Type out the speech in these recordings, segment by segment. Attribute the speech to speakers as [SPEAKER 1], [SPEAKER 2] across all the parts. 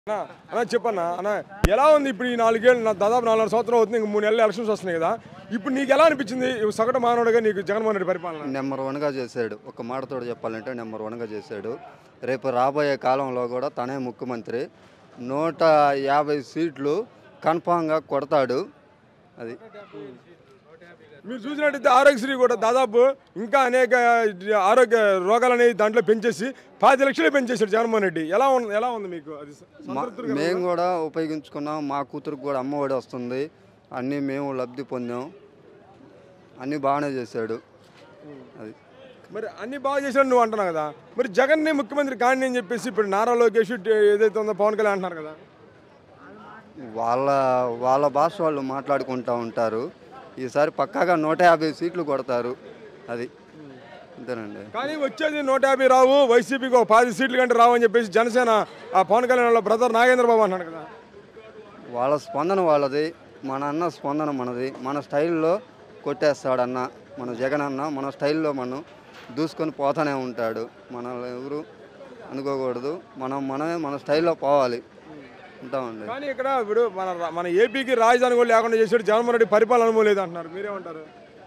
[SPEAKER 1] అన్నా అన్నా చెప్పన్నా అన్న ఎలా ఉంది ఇప్పుడు ఈ నాలుగేళ్ళు నా దాదాపు నాలుగు సంవత్సరం అవుతుంది ఇంక మూడు నెలలు ఎలక్షన్స్ వస్తున్నాయి కదా ఇప్పుడు నీకు ఎలా అనిపించింది ఈ సగటు మానవుడిగా నీకు జగన్మోహన్ రెడ్డి పరిపాలన
[SPEAKER 2] నెంబర్ వన్గా చేశాడు ఒక మాటతో చెప్పాలంటే నెంబర్ వన్గా చేశాడు రేపు రాబోయే కాలంలో కూడా తనే ముఖ్యమంత్రి నూట యాభై సీట్లు కన్ఫామ్గా కొడతాడు అది
[SPEAKER 1] మీరు చూసినట్టయితే ఆరోగ్యశ్రీ కూడా దాదాపు ఇంకా అనేక ఆరోగ్య రోగాలు అనేవి దాంట్లో పెంచేసి పది లక్షలు పెంచేశాడు జగన్మోహన్ రెడ్డి ఎలా ఉంది ఎలా ఉంది మీకు అది
[SPEAKER 2] మా మేము కూడా ఉపయోగించుకున్నాం మా కూతురికి కూడా అమ్మఒడి వస్తుంది అన్నీ మేము లబ్ధి పొందాం అన్నీ బాగానే చేశాడు అది
[SPEAKER 1] మరి అన్ని బాగా చేశాడు నువ్వు అంటున్నావు కదా మరి జగన్ని ముఖ్యమంత్రి కాండి అని చెప్పేసి ఇప్పుడు నారా లోకేష్ ఏదైతే ఉందో పవన్ కళ్యాణ్ అంటున్నారు కదా
[SPEAKER 2] వాళ్ళ వాళ్ళ భాష వాళ్ళు మాట్లాడుకుంటూ ఉంటారు ఈసారి పక్కాగా నూట యాభై సీట్లు కొడతారు అది అంతేనండి
[SPEAKER 1] కానీ వచ్చేది నూట యాభై రావు వైసీపీకి ఒక పది సీట్ల కంటే రావు అని చెప్పేసి జనసేన ఆ పవన్ కళ్యాణ్ వాళ్ళ బ్రదర్ నాగేంద్ర బాబు అంటున్నాడు కదా
[SPEAKER 2] వాళ్ళ స్పందన వాళ్ళది మన అన్న స్పందన మనది మన స్టైల్లో కొట్టేస్తాడు అన్న మన జగన్ అన్న మన స్టైల్లో మనం దూసుకొని పోతానే ఉంటాడు మన ఎవరు అనుకోకూడదు మనం మనమే మన స్టైల్లో పోవాలి ఉంటామండి
[SPEAKER 1] కానీ ఇక్కడ ఇప్పుడు మన మన ఏపీకి రాజధాని కూడా లేకుండా చేసాడు జగన్మోహన్ రెడ్డి పరిపాలన అనుభవం లేదు అంటున్నారు మీరేమంటారు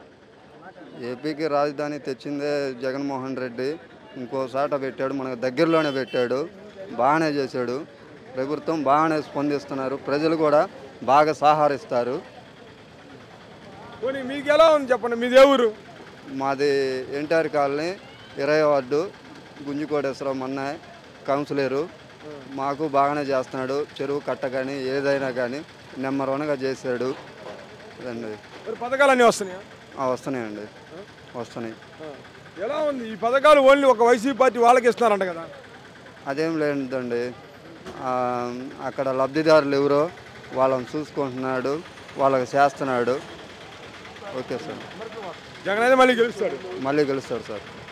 [SPEAKER 2] ఏపీకి రాజధాని తెచ్చిందే జగన్మోహన్ రెడ్డి ఇంకోసాట పెట్టాడు మనకు దగ్గరలోనే పెట్టాడు బాగానే చేశాడు ప్రభుత్వం బాగానే స్పందిస్తున్నారు ప్రజలు కూడా బాగా సహకరిస్తారు
[SPEAKER 1] పోనీ మీకు ఎలా ఉంది చెప్పండి మీది ఏ ఊరు
[SPEAKER 2] మాది ఎన్టీఆర్ కాలనీ ఇరవై వార్డు గుంజుకోటేశ్వరం అన్నయ్య కౌన్సిలరు మాకు బాగానే చేస్తున్నాడు చెరువు కట్ట కానీ ఏదైనా కానీ నెంబర్ వన్గా చేశాడు అదండి
[SPEAKER 1] మరి పథకాలు అన్నీ వస్తున్నాయా
[SPEAKER 2] ఆ, వస్తున్నాయండి వస్తున్నాయి
[SPEAKER 1] ఆ. ఎలా ఉంది ఈ పథకాలు ఓన్లీ ఒక వైసీపీ పార్టీ వాళ్ళకి ఇస్తున్నారంట కదా
[SPEAKER 2] అదేం లేదండి ఆ, అక్కడ లబ్ధిదారులు ఎవరో వాళ్ళని చూసుకుంటున్నాడు వాళ్ళకి చేస్తున్నాడు ఓకే సార్
[SPEAKER 1] జగన్ అయితే మళ్ళీ గెలుస్తాడు
[SPEAKER 2] మళ్ళీ గెలుస్తాడు సార్